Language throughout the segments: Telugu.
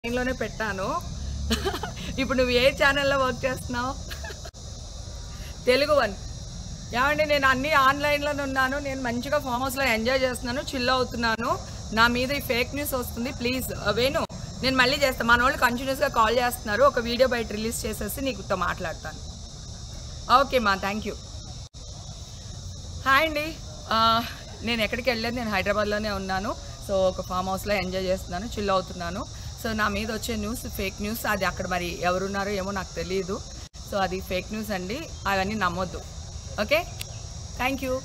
లైన్లోనే పెట్టాను ఇప్పుడు నువ్వు ఏ ఛానల్లో వర్క్ చేస్తున్నావు తెలుగు వన్ ఏమండి నేను అన్ని ఆన్లైన్లోనే ఉన్నాను నేను మంచిగా ఫామ్ హౌస్లో ఎంజాయ్ చేస్తున్నాను చిల్ అవుతున్నాను నా మీద ఈ ఫేక్ న్యూస్ వస్తుంది ప్లీజ్ వేణు నేను మళ్ళీ చేస్తాను మన వాళ్ళు కంటిన్యూస్గా కాల్ చేస్తున్నారు ఒక వీడియో బయట రిలీజ్ చేసేసి నీకుతో మాట్లాడతాను ఓకే మా థ్యాంక్ యూ హాయ్ అండి ఆ, నేను ఎక్కడికి వెళ్ళలేదు నేను హైదరాబాద్లోనే ఉన్నాను సో ఒక ఫామ్ హౌస్లో ఎంజాయ్ చేస్తున్నాను చిల్ అవుతున్నాను సో నా మీద వచ్చే న్యూస్ ఫేక్ న్యూస్ అది అక్కడ మరి ఎవరున్నారో ఏమో నాకు తెలియదు సో అది ఫేక్ న్యూస్ అండి అవన్నీ నమ్మొద్దు ఓకే థ్యాంక్ యూ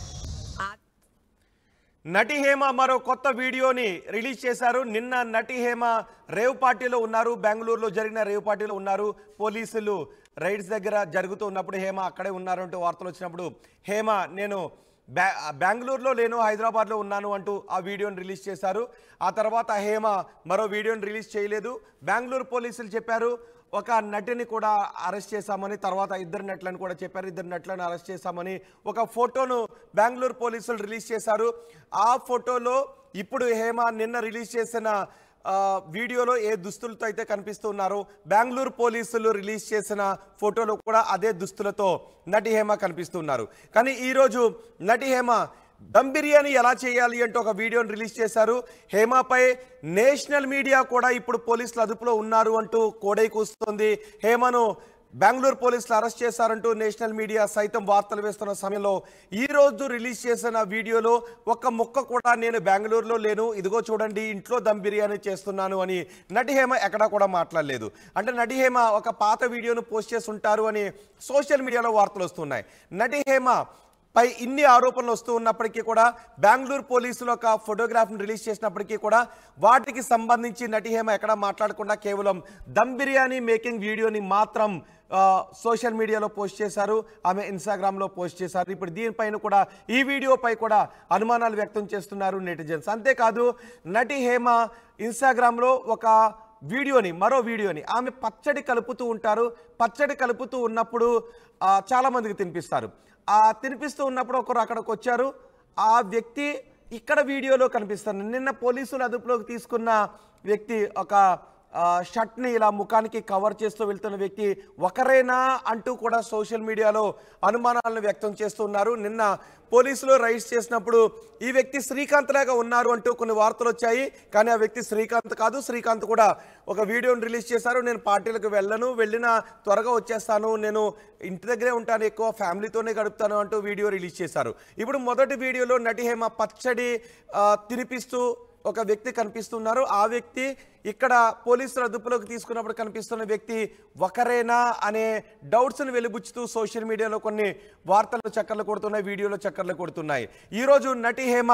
నటి హేమ మరో కొత్త వీడియోని రిలీజ్ చేశారు నిన్న నటి హేమ రేవ్ పార్టీలో ఉన్నారు బెంగళూరులో జరిగిన రేవ్ పార్టీలో ఉన్నారు పోలీసులు రైడ్స్ దగ్గర జరుగుతూ ఉన్నప్పుడు హేమ అక్కడే ఉన్నారంటూ వార్తలు వచ్చినప్పుడు హేమ నేను బ్యా బెంగళూరులో లేను హైదరాబాద్లో ఉన్నాను అంటూ ఆ వీడియోని రిలీజ్ చేశారు ఆ తర్వాత హేమ మరో వీడియోని రిలీజ్ చేయలేదు బెంగళూరు పోలీసులు చెప్పారు ఒక నటిని కూడా అరెస్ట్ చేశామని తర్వాత ఇద్దరు నటులను కూడా చెప్పారు ఇద్దరు నటులను అరెస్ట్ చేశామని ఒక ఫోటోను బెంగళూరు పోలీసులు రిలీజ్ చేశారు ఆ ఫోటోలో ఇప్పుడు హేమ నిన్న రిలీజ్ చేసిన ఆ, వీడియోలో ఏ దుస్తులతో అయితే కనిపిస్తున్నారో బెంగళూరు పోలీసులు రిలీజ్ చేసిన ఫోటోలో కూడా అదే దుస్తులతో నటి హేమ కనిపిస్తున్నారు కానీ ఈరోజు నటి హేమ దమ్ బిర్యానీ ఎలా చేయాలి అంటూ ఒక వీడియోని రిలీజ్ చేశారు హేమపై నేషనల్ మీడియా కూడా ఇప్పుడు పోలీసులు అదుపులో ఉన్నారు అంటూ కోడై కూస్తుంది హేమను బెంగళూరు పోలీసులు అరెస్ట్ చేశారంటూ నేషనల్ మీడియా సైతం వార్తలు వేస్తున్న సమయంలో ఈ రోజు రిలీజ్ చేసిన వీడియోలో ఒక్క ముక్క కూడా నేను బెంగళూరులో లేను ఇదిగో చూడండి ఇంట్లో దమ్ బిర్యానీ చేస్తున్నాను అని నటి హేమ ఎక్కడా కూడా మాట్లాడలేదు అంటే నటి హేమ ఒక పాత వీడియోను పోస్ట్ చేసి ఉంటారు అని సోషల్ మీడియాలో వార్తలు వస్తున్నాయి నటి హేమ పై ఇన్ని ఆరోపణలు వస్తూ ఉన్నప్పటికీ కూడా బెంగళూరు పోలీసులు ఒక ఫోటోగ్రాఫ్ని రిలీజ్ చేసినప్పటికీ కూడా వాటికి సంబంధించి నటి హేమ ఎక్కడ మాట్లాడకుండా కేవలం దమ్ బిర్యానీ మేకింగ్ వీడియోని మాత్రం ఆ, సోషల్ మీడియాలో పోస్ట్ చేశారు ఆమె ఇన్స్టాగ్రామ్లో పోస్ట్ చేశారు ఇప్పుడు దీనిపైన కూడా ఈ వీడియోపై కూడా అనుమానాలు వ్యక్తం చేస్తున్నారు నెటిజన్స్ అంతేకాదు నటి హేమ ఇన్స్టాగ్రామ్లో ఒక వీడియోని మరో వీడియోని ఆమె పచ్చడి కలుపుతూ ఉంటారు పచ్చడి కలుపుతూ ఉన్నప్పుడు ఆ, చాలా మందికి తినిపిస్తారు ఆ తినిపిస్తూ ఉన్నప్పుడు ఒకరు అక్కడికి వచ్చారు ఆ వ్యక్తి ఇక్కడ వీడియోలో కనిపిస్తారు నిన్న పోలీసులు అదుపులోకి తీసుకున్న వ్యక్తి ఒక ఆ, షర్ట్ని ఇలా ముఖానికి కవర్ చేస్తూ వెళ్తున్న వ్యక్తి ఒకరేనా అంటూ కూడా సోషల్ మీడియాలో అనుమానాలను వ్యక్తం చేస్తున్నారు నిన్న పోలీసులు రైడ్స్ చేసినప్పుడు ఈ వ్యక్తి శ్రీకాంత్ లాగా ఉన్నారు అంటూ కొన్ని వార్తలు వచ్చాయి కానీ ఆ వ్యక్తి శ్రీకాంత్ కాదు శ్రీకాంత్ కూడా ఒక వీడియోని రిలీజ్ చేశారు నేను పార్టీలకు వెళ్ళను వెళ్ళిన త్వరగా వచ్చేస్తాను నేను ఇంటి దగ్గరే ఉంటాను ఎక్కువ ఫ్యామిలీతోనే గడుపుతాను అంటూ వీడియో రిలీజ్ చేశారు ఇప్పుడు మొదటి వీడియోలో నటి హేమ పచ్చడి ఆ, తినిపిస్తూ ఒక వ్యక్తి కనిపిస్తున్నారు ఆ వ్యక్తి ఇక్కడ పోలీసుల అదుపులోకి తీసుకున్నప్పుడు కనిపిస్తున్న వ్యక్తి ఒకరేనా అనే డౌట్స్ని వెలుబుచ్చుతూ సోషల్ మీడియాలో కొన్ని వార్తలు చక్కర్లు కొడుతున్నాయి వీడియోలో చక్కర్లు కొడుతున్నాయి ఈరోజు నటి హేమ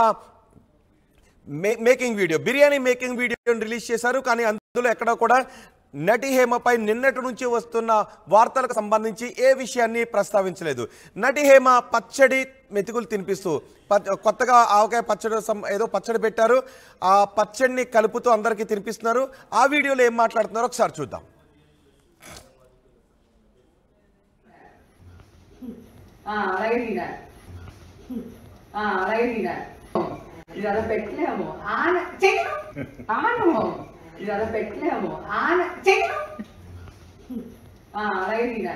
మే- మేకింగ్ వీడియో బిర్యానీ మేకింగ్ వీడియోని రిలీజ్ చేశారు కానీ అందులో ఎక్కడ కూడా నటి హేమపై నిన్నటి నుంచి వస్తున్న వార్తలకు సంబంధించి ఏ విషయాన్ని ప్రస్తావించలేదు నటి హేమ పచ్చడి మెతుకులు తినిపిస్తూ ప- కొత్తగా ఆవకాయ పచ్చడి సం- ఏదో పచ్చడి పెట్టారు ఆ పచ్చడిని కలుపుతూ అందరికీ తినిపిస్తున్నారు ఆ వీడియోలో ఏం మాట్లాడుతున్నారో ఒకసారి చూద్దాం ఆ, అలాగే తినా ఆ, అలాగే తినా ఇది అలా పెట్టలేము ఆన చెయ్యను ఆను ఇది అలా పెట్టలేము ఆన చెయ్యను ఆ, అలాగే తినా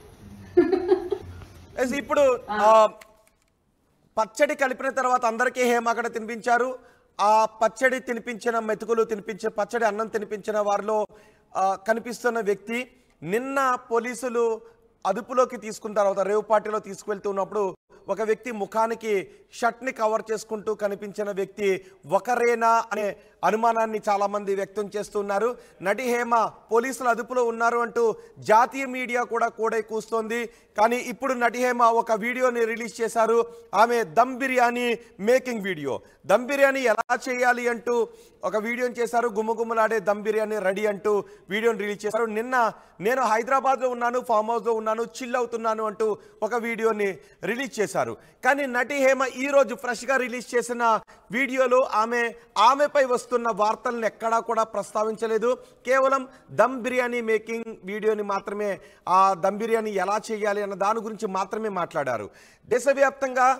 ఎస్, ఇప్పుడు ఆ, పచ్చడి కలిపిన తర్వాత అందరికీ హేమ అక్కడ తినిపించారు ఆ పచ్చడి తినిపించిన మెతుకులు తినిపించే పచ్చడి అన్నం తినిపించిన వారిలో ఆ, కనిపిస్తున్న వ్యక్తి నిన్న పోలీసులు అదుపులోకి తీసుకున్న తర్వాత రేవు పార్టీలో తీసుకువెళ్తున్నప్పుడు ఒక వ్యక్తి ముఖానికి షర్ట్ని కవర్ చేసుకుంటూ కనిపించిన వ్యక్తి ఒకరేనా అనే అనుమానాన్ని చాలా మంది వ్యక్తం చేస్తున్నారు నటి హేమ పోలీసుల అదుపులో ఉన్నారు అంటూ జాతీయ మీడియా కూడా కూడై కూస్తోంది కానీ ఇప్పుడు నటి హేమ ఒక వీడియోని రిలీజ్ చేశారు ఆమె దమ్ బిర్యానీ మేకింగ్ వీడియో దమ్ బిర్యానీ ఎలా చేయాలి అంటూ ఒక వీడియోని చేశారు గుమ్మగుమ్మలాడే దమ్ బిర్యానీ రెడీ అంటూ వీడియోని రిలీజ్ చేశారు నిన్న నేను హైదరాబాద్లో ఉన్నాను ఫామ్ హౌస్లో ఉన్నాను చిల్ అవుతున్నాను అంటూ ఒక వీడియోని రిలీజ్ చేశారు కానీ నటి హేమ ఈ రోజు ఫ్రెష్గా రిలీజ్ చేసిన వీడియోలో ఆమె ఆమెపై వస్తున్న వార్తలను ఎక్కడా కూడా ప్రస్తావించలేదు కేవలం దమ్ బిర్యానీ మేకింగ్ వీడియోని మాత్రమే ఆ దమ్ బిర్యానీ ఎలా చేయాలి అన్న దాని గురించి మాత్రమే మాట్లాడారు దేశవ్యాప్తంగా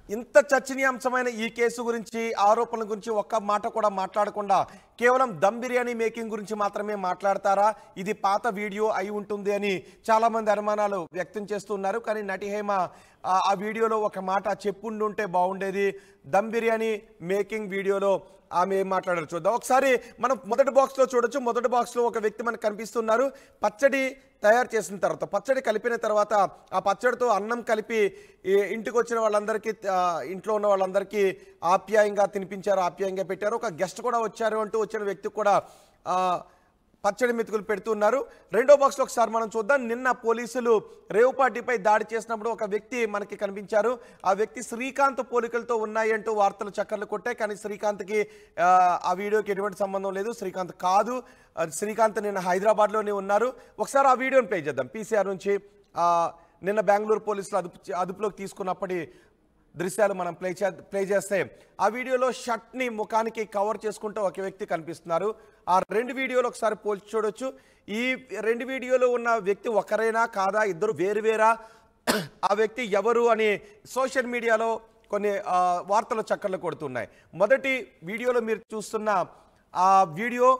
ఇంత చర్చనీయాంశమైన ఈ కేసు గురించి ఆరోపణల గురించి ఒక్క మాట కూడా మాట్లాడకుండా కేవలం దమ్ బిర్యానీ మేకింగ్ గురించి మాత్రమే మాట్లాడతారా ఇది పాత వీడియో అయి ఉంటుంది అని చాలామంది అనుమానాలు వ్యక్తం చేస్తున్నారు కానీ నటి హేమ ఆ ఆ వీడియోలో ఒక మాట చెప్పుండుంటే బాగుండేది దమ్ బిర్యానీ మేకింగ్ వీడియోలో ఆమె ఏం మాట్లాడారు చూద్దాం ఒకసారి మనం మొదటి బాక్స్లో చూడొచ్చు మొదటి బాక్స్లో ఒక వ్యక్తి మనకు కనిపిస్తున్నారు పచ్చడి తయారు చేసిన తర్వాత పచ్చడి కలిపిన తర్వాత ఆ పచ్చడితో అన్నం కలిపి ఈ ఇంటికి వచ్చిన వాళ్ళందరికీ ఆ, ఇంట్లో ఉన్న వాళ్ళందరికీ ఆప్యాయంగా తినిపించారు ఆప్యాయంగా పెట్టారు ఒక గెస్ట్ కూడా వచ్చారు అంటూ వచ్చిన వ్యక్తికి కూడా ఆ, పచ్చడి మెతుకులు పెడుతున్నారు రెండో బాక్స్లో ఒకసారి మనం చూద్దాం నిన్న పోలీసులు రేవు పార్టీపై దాడి చేసినప్పుడు ఒక వ్యక్తి మనకి కనిపించారు ఆ వ్యక్తి శ్రీకాంత్ పోలికలతో ఉన్నాయి అంటూ వార్తలు చక్కర్లు కొట్టాయి కానీ శ్రీకాంత్కి ఆ, ఆ వీడియోకి ఎటువంటి సంబంధం లేదు శ్రీకాంత్ కాదు ఆ, శ్రీకాంత్ నిన్న హైదరాబాద్లోనే ఉన్నారు ఒకసారి ఆ వీడియోని ప్లే చేద్దాం పీసీఆర్ నుంచి ఆ, నిన్న బెంగళూరు పోలీసులు అదుపు అదుపులోకి తీసుకున్నప్పటి దృశ్యాలు మనం ప్లే చే ప్లే చేస్తే ఆ వీడియోలో షర్ట్ని ముఖానికి కవర్ చేసుకుంటూ ఒక వ్యక్తి కనిపిస్తున్నారు ఆ రెండు వీడియోలు ఒకసారి పోల్చి చూడొచ్చు ఈ రెండు వీడియోలో ఉన్న వ్యక్తి ఒకరేనా కాదా ఇద్దరు వేరువేరా ఆ వ్యక్తి ఎవరు అని సోషల్ మీడియాలో కొన్ని ఆ, వార్తలు చక్కర్లు కొడుతున్నాయి మొదటి వీడియోలో మీరు చూస్తున్న ఆ వీడియో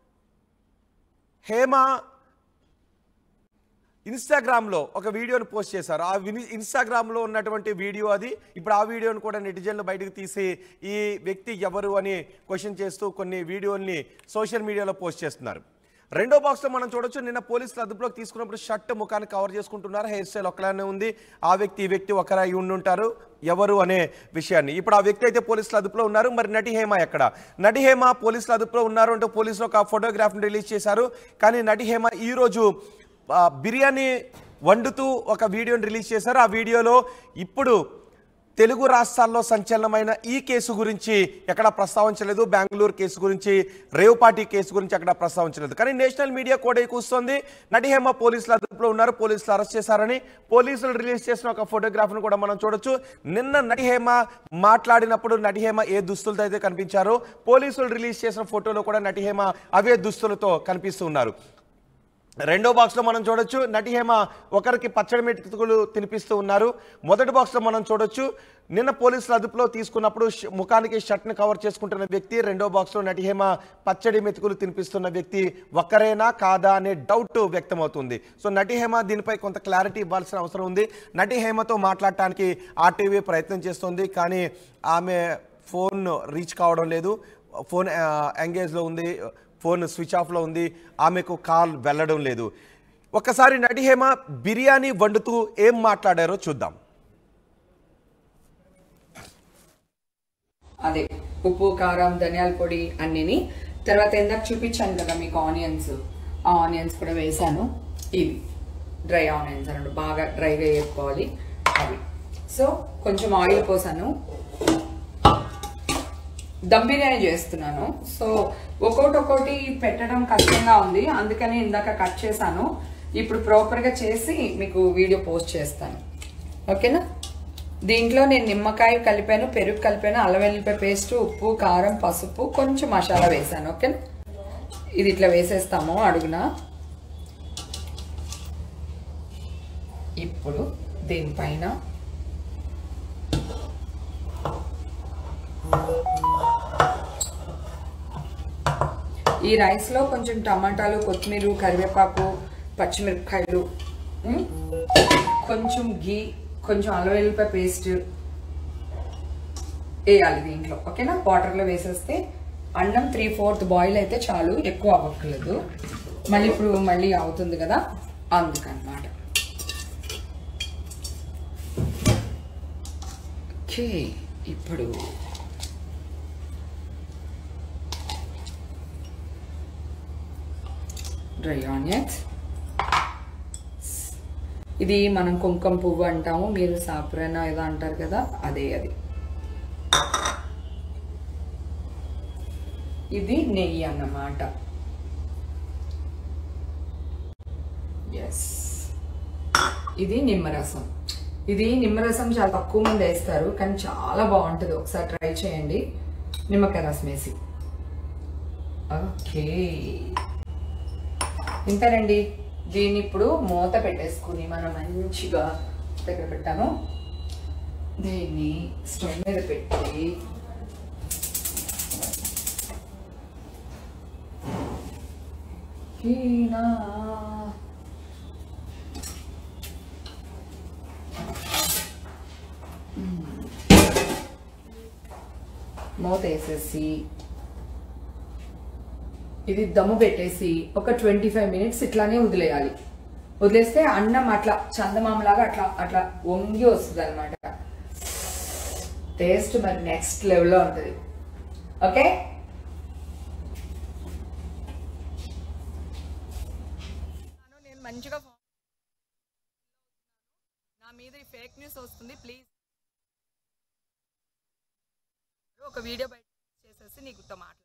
హేమ ఇన్స్టాగ్రామ్లో ఒక వీడియోని పోస్ట్ చేశారు ఆ విని- ఇన్స్టాగ్రామ్లో ఉన్నటువంటి వీడియో అది ఇప్పుడు ఆ వీడియోని కూడా నెటిజన్లు బయటకు తీసి ఈ వ్యక్తి ఎవరు అని క్వశ్చన్ చేస్తూ కొన్ని వీడియోల్ని సోషల్ మీడియాలో పోస్ట్ చేస్తున్నారు రెండో బాక్స్లో మనం చూడొచ్చు నిన్న పోలీసులు అదుపులోకి తీసుకున్నప్పుడు షర్ట్ ముఖాన్ని కవర్ చేసుకుంటున్నారు హెయిర్ స్టైల్ ఒకలానే ఉంది ఆ వ్యక్తి ఈ వ్యక్తి ఒకరై ఉండుంటారు ఎవరు అనే విషయాన్ని ఇప్పుడు ఆ వ్యక్తి అయితే పోలీసులు అదుపులో ఉన్నారు మరి నటి హేమ ఎక్కడ నటి హేమ పోలీసులు అదుపులో ఉన్నారు అంటూ పోలీసులు ఒక ఫోటోగ్రాఫ్ని రిలీజ్ చేశారు కానీ నటి హేమ ఈరోజు ఆ, బిర్యానీ వండుతూ ఒక వీడియోని రిలీజ్ చేశారు ఆ వీడియోలో ఇప్పుడు తెలుగు రాష్ట్రాల్లో సంచలనమైన ఈ కేసు గురించి ఎక్కడ ప్రస్తావించలేదు బెంగళూరు కేసు గురించి రేవ్ పార్టీ కేసు గురించి అక్కడ ప్రస్తావించలేదు కానీ నేషనల్ మీడియా కూడా కూస్తుంది నటిహేమ పోలీసులు అదుపులో ఉన్నారు పోలీసులు అరెస్ట్ చేశారని పోలీసులు రిలీజ్ చేసిన ఒక ఫోటోగ్రాఫ్ను కూడా మనం చూడొచ్చు నిన్న నటిహేమ మాట్లాడినప్పుడు నటిహేమ ఏ దుస్తులతో అయితే కనిపించారో పోలీసులు రిలీజ్ చేసిన ఫోటోలో కూడా నటిహేమ అవే దుస్తులతో కనిపిస్తున్నారు రెండో బాక్స్లో మనం చూడొచ్చు నటి హేమ ఒకరికి పచ్చడి మెతుకులు తినిపిస్తూ ఉన్నారు మొదటి బాక్స్లో మనం చూడొచ్చు నిన్న పోలీసులు అదుపులో తీసుకున్నప్పుడు ష- ముఖానికి షర్ట్ని కవర్ చేసుకుంటున్న వ్యక్తి రెండో బాక్స్లో నటి హేమ పచ్చడి మెతుకులు తినిపిస్తున్న వ్యక్తి ఒక్కరేనా కాదా అనే డౌట్ వ్యక్తమవుతుంది సో నటి హేమ దీనిపై కొంత క్లారిటీ ఇవ్వాల్సిన అవసరం ఉంది నటి హేమతో మాట్లాడటానికి ఆర్టీవీ ప్రయత్నం చేస్తుంది కానీ ఆమె ఫోన్ రీచ్ కావడం లేదు ఫోన్ ఆ, ఎంగేజ్లో ఉంది ఫోన్ స్విచ్ ఆఫ్లో ఉంది ఆమెకు కాల్ వెళ్ళడం లేదు ఒక్కసారి నటి హేమ బిర్యానీ వండుతూ ఏం మాట్లాడారో చూద్దాం అదే ఉప్పు కారం ధనియాల పొడి అన్నిని తర్వాత ఇందాక చూపించాను కదా మీకు ఆనియన్స్ ఆ ఆనియన్స్ కూడా వేసాను ఇవి డ్రై ఆనియన్స్ అన్నట్టు బాగా డ్రైగా వేసుకోవాలి అవి సో కొంచెం ఆయిల్ పోసాను దమ్ బిర్యానీ చేస్తున్నాను సో ఒక్కొక్కటి ఒక్కొక్కటి పెట్టడం కష్టంగా ఉంది అందుకని ఇందాక కట్ చేశాను ఇప్పుడు ప్రాపర్గా చేసి మీకు వీడియో పోస్ట్ చేస్తాను ఓకేనా దీంట్లో నేను నిమ్మకాయ కలిపాను పెరుగు కలిపాను అల్లం వెల్లిపాయ పేస్ట్ ఉప్పు కారం పసుపు కొంచెం మసాలా వేసాను ఓకేనా ఇది ఇట్లా వేసేస్తాము అడుగున ఇప్పుడు దీనిపైన ఈ రైస్లో కొంచెం టమాటాలు కొత్తిమీర కరివేపాకు పచ్చిమిరపకాయలు ఉమ్, కొంచెం గీ కొంచెం అల్లం వెల్లిపాయ పేస్ట్ వేయాలి దీంట్లో ఓకేనా వాటర్లో వేసేస్తే అన్నం త్రీ ఫోర్త్ బాయిల్ అయితే చాలు ఎక్కువ అవ్వక్కర్లేదు మళ్ళీ ఇప్పుడు మళ్ళీ అవుతుంది కదా అందుకన్నమాట ఓకే ఇప్పుడు డ్రై ఆనియన్స్ ఇది మనం కుంకుమ పువ్వు అంటాము మీరు సాపురైనా ఏదో అంటారు కదా అదే అది ఇది నెయ్యి అన్నమాట ఎస్ ఇది నిమ్మరసం ఇది నిమ్మరసం చాలా తక్కువ మంది వేస్తారు కానీ చాలా బాగుంటుంది ఒకసారి ట్రై చేయండి నిమ్మకాయ రసం వేసి ఓకే ఇంతేనండి దీన్ని ఇప్పుడు మూత పెట్టేసుకుని మనం మంచిగా దగ్గర పెట్టాను దీన్ని స్టవ్ మీద పెట్టి కీనా మూత వేసేసి ఇది దమ్ము పెట్టేసి ఒక ట్వంటీ ఫైవ్ మినిట్స్ ఇట్లానే వదిలేయాలి వదిలేస్తే అన్నం అట్లా చందమామలాగా అట్లా అట్లా వంగి వస్తుంది అనమాట టేస్ట్ మరి నెక్స్ట్ లెవెల్లో ఉంటుంది ఓకే నేను మంచిగా ఫా- నా మీద ఈ ఫేక్ న్యూస్ వస్తుంది ప్లీజ్ ఒక వీడియో బయట చేసేసి నీకుతో మాట్లాడు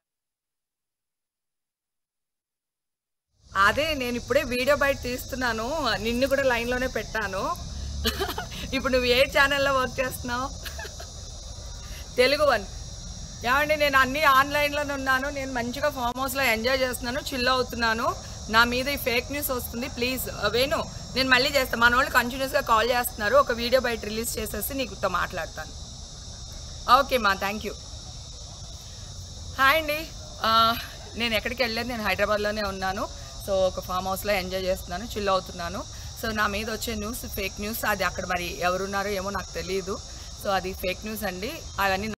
అదే నేను ఇప్పుడే వీడియో బయట తీస్తున్నాను నిన్ను కూడా లైన్లోనే పెట్టాను ఇప్పుడు నువ్వు ఏ ఛానల్లో వర్క్ చేస్తున్నావు తెలుగు వన్ ఏమండి నేను అన్ని ఆన్లైన్లోనే ఉన్నాను నేను మంచిగా ఫామ్ హౌస్లో ఎంజాయ్ చేస్తున్నాను చిల్ అవుతున్నాను నా మీద ఈ ఫేక్ న్యూస్ వస్తుంది ప్లీజ్ వేణు నేను మళ్ళీ చేస్తాను మన వాళ్ళు కంటిన్యూస్గా కాల్ చేస్తున్నారు ఒక వీడియో బయట రిలీజ్ చేసేసి నీకుతో మాట్లాడతాను ఓకే మా థ్యాంక్ యూ హాయ్ అండి ఆ, నేను ఎక్కడికి వెళ్ళలేదు నేను హైదరాబాద్లోనే ఉన్నాను సో ఒక ఫామ్ హౌస్లో ఎంజాయ్ చేస్తున్నాను చిల్ అవుతున్నాను సో నా మీద వచ్చే న్యూస్ ఫేక్ న్యూస్ అది అక్కడ మరి ఎవరున్నారో ఏమో నాకు తెలియదు సో అది ఫేక్ న్యూస్ అండి అవన్నీ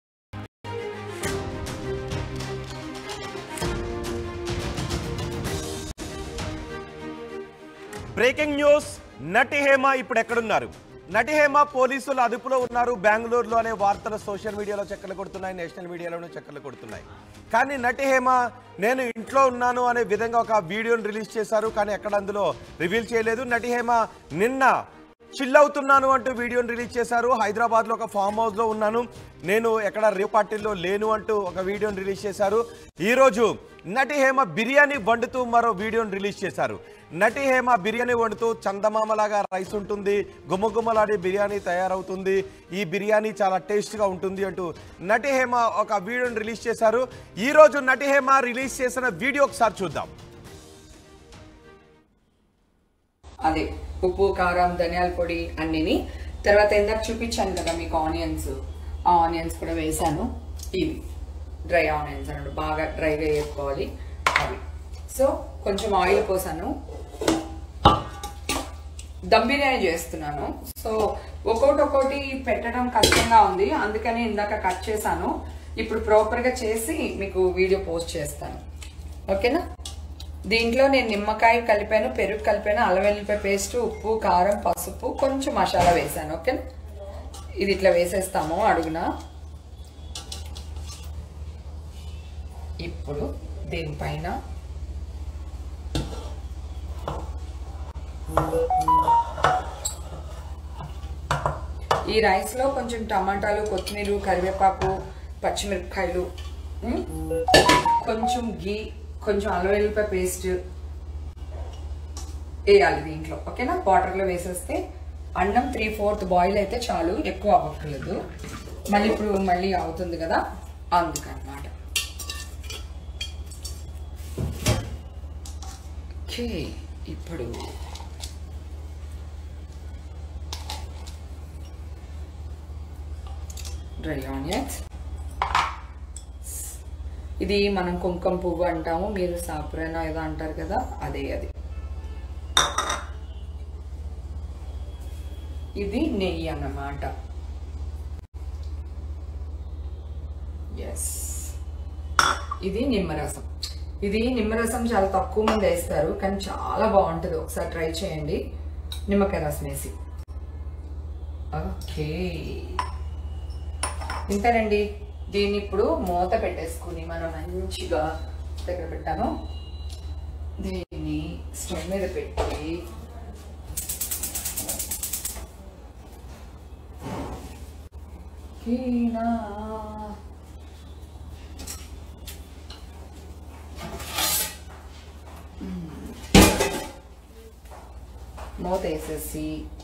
బ్రేకింగ్ న్యూస్ నటి హేమ ఇప్పుడు ఎక్కడున్నారు నటి హేమ పోలీసులు అదుపులో ఉన్నారు బెంగళూరులో అనే వార్తలు సోషల్ మీడియాలో చక్కర్లు కొడుతున్నాయి నేషనల్ మీడియాలోనూ చక్కర్లు కొడుతున్నాయి కానీ నటి హేమ నేను ఇంట్లో ఉన్నాను అనే విధంగా ఒక వీడియోని రిలీజ్ చేశారు కానీ ఎక్కడ అందులో రివీల్ చేయలేదు నటి హేమ నిన్న చిల్ అవుతున్నాను అంటూ వీడియోని రిలీజ్ చేశారు హైదరాబాద్లో ఒక ఫామ్ హౌస్లో ఉన్నాను నేను ఎక్కడ రేవ్ పార్టీలో లేను అంటూ ఒక వీడియోని రిలీజ్ చేశారు ఈరోజు నటి హేమ బిర్యానీ వండుతూ మరో వీడియోని రిలీజ్ చేశారు నటి హేమ బిర్యానీ వండుతూ చందమామలాగా రైస్ ఉంటుంది గుమ్మగుమ్మలాడే బిర్యానీ తయారవుతుంది ఈ బిర్యానీ చాలా టేస్ట్గా ఉంటుంది అంటూ నటి హేమ ఒక వీడియోని రిలీజ్ చేశారు ఈరోజు నటి హేమ రిలీజ్ చేసిన వీడియో ఒకసారి చూద్దాం అదే ఉప్పు కారం ధనియాల పొడి అన్నిని తర్వాత ఇందాక చూపించాను కదా మీకు ఆనియన్స్ ఆ ఆనియన్స్ కూడా వేసాను ఇవి డ్రై ఆనియన్స్ అన్నట్టు బాగా డ్రైగా వేసుకోవాలి అవి సో కొంచెం ఆయిల్ పోసాను దమ్ బిర్యానీ చేస్తున్నాను సో ఒక్కొక్కటి ఒక్కొక్కటి పెట్టడం కష్టంగా ఉంది అందుకని ఇందాక కట్ చేశాను ఇప్పుడు ప్రాపర్గా చేసి మీకు వీడియో పోస్ట్ చేస్తాను ఓకేనా దీంట్లో నేను నిమ్మకాయ కలిపాను పెరుగు కలిపాను అల్లం వెల్లిపాయ పేస్ట్ ఉప్పు కారం పసుపు కొంచెం మసాలా వేసాను ఓకేనా ఇది ఇట్లా వేసేస్తాము అడుగున ఇప్పుడు దీనిపైన ఈ రైస్ లో కొంచెం టమాటాలు కొత్తిమీర కరివేపాకు పచ్చిమిరపకాయలు ఉమ్, కొంచెం గీ కొంచెం అల్లం వెల్లిపాయ పేస్ట్ వేయాలి దీంట్లో ఓకేనా వాటర్లో వేసేస్తే అన్నం త్రీ ఫోర్త్ బాయిల్ అయితే చాలు ఎక్కువ అవ్వట్లేదు మళ్ళీ ఇప్పుడు మళ్ళీ అవుతుంది కదా అందుకన్నమాట ఓకే ఇప్పుడు డ్రై ఆనియన్స్ ఇది మనం కుంకుమ పువ్వు అంటాము మీరు సాప్రైనా ఏదో అంటారు కదా అదే అది ఇది నెయ్యి అన్నమాట ఎస్ ఇది నిమ్మరసం ఇది నిమ్మరసం చాలా తక్కువ మంది వేస్తారు కానీ చాలా బాగుంటుంది ఒకసారి ట్రై చేయండి నిమ్మకాయ రసం వేసి ఓకే ఇంతేనండి దీన్ని ఇప్పుడు మూత పెట్టేసుకుని మనం మంచిగా దగ్గర పెట్టాను దీన్ని స్టవ్ మీద పెట్టి కీనా మూత వేసేసి